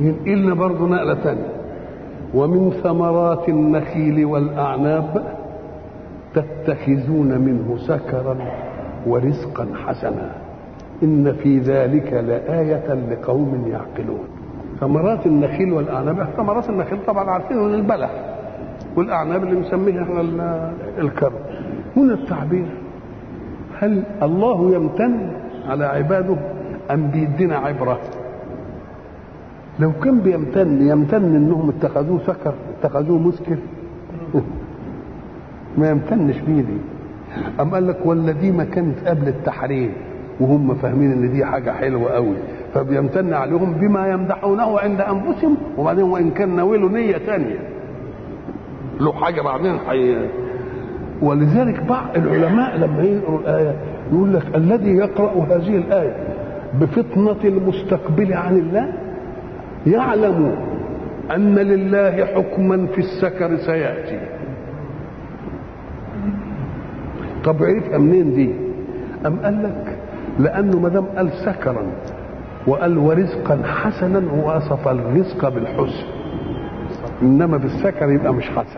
ينقلنا برضه نقلة تانية ومن ثمرات النخيل والأعناب تتخذون منه سكرا ورزقا حسنا إن في ذلك لآية لقوم يعقلون ثمرات النخيل والأعناب ثمرات النخيل طبعا عارفين من البلح والأعناب اللي مسميها احنا الكرم هنا التعبير هل الله يمتن على عباده أم بيدينا عبرة لو كان بيمتن يمتن انهم اتخذوه سكر اتخذوه مسكر ما يمتنش بيه دي أم قال لك ولا دي ما كانت قبل التحريم وهم فاهمين ان دي حاجه حلوه قوي فبيمتن عليهم بما يمدحونه عند انفسهم وبعدين وان كان ناوله نيه ثانيه له حاجه بعدين حي ولذلك بعض العلماء لما يقروا الايه يقول لك الذي يقرا هذه الايه بفطنه المستقبل عن الله يعلم ان لله حكما في السكر سياتي طب عرفها منين دي أم قال لك لأنه ما دام قال سكرا وقال ورزقا حسنا ووصف الرزق بالحسن إنما بالسكر يبقى مش حسن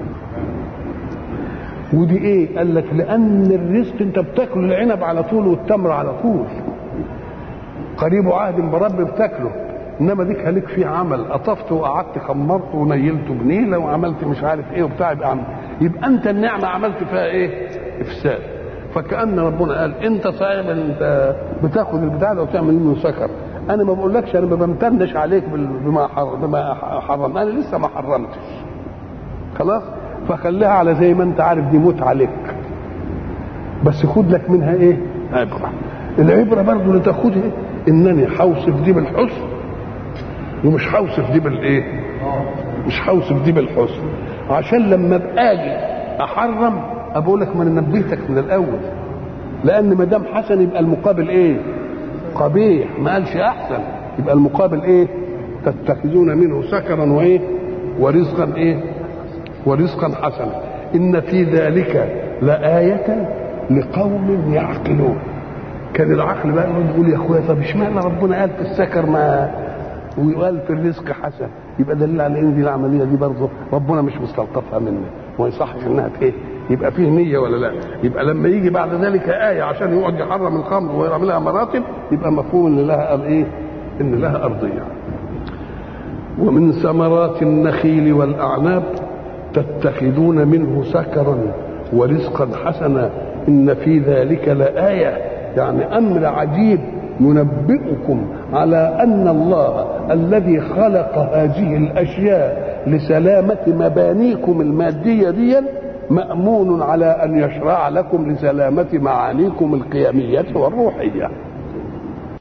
ودي ايه قال لك لان الرزق انت بتاكل العنب على طول والتمر على طول قريب عهد برب بتاكله انما ديك هلك فيه عمل قطفته وقعدت خمرته ونيلته بنيله وعملت مش عارف ايه وبتاع يبقى عمل. يبقى انت النعمه عملت فيها ايه؟ افساد فكان ربنا قال انت صحيح انت بتاخد البتاع ده وتعمل منه سكر انا ما بقولكش انا ما بمتنش عليك بما حرم بما حرم انا لسه ما حرمتش خلاص فخليها على زي ما انت عارف دي موت عليك بس خد لك منها ايه عبره العبره برضه اللي تاخدها انني هوصف دي بالحسن ومش هوصف دي بالايه مش هوصف دي بالحسن عشان لما ابقى اجي احرم اقول لك ما انا نبهتك من الاول لان ما دام حسن يبقى المقابل ايه قبيح ما قالش احسن يبقى المقابل ايه تتخذون منه سكرا وايه ورزقا ايه ورزقا حسنا ان في ذلك لآية لقوم يعقلون كان العقل بقى يقول يا اخويا طب اشمعنى ربنا قال في السكر ما وقال في الرزق حسن يبقى دليل على ان دي العمليه دي برضه ربنا مش مستلطفها مني وما يصحش انها ايه يبقى فيه نيه ولا لا يبقى لما يجي بعد ذلك ايه عشان يقعد يحرم الخمر ويعملها مراتب يبقى مفهوم ان لها قال ايه ان لها ارضيه ومن ثمرات النخيل والاعناب تتخذون منه سكرا ورزقا حسنا ان في ذلك لايه يعني امر عجيب ينبئكم على ان الله الذي خلق هذه الاشياء لسلامه مبانيكم الماديه دي مامون على ان يشرع لكم لسلامه معانيكم القيميه والروحيه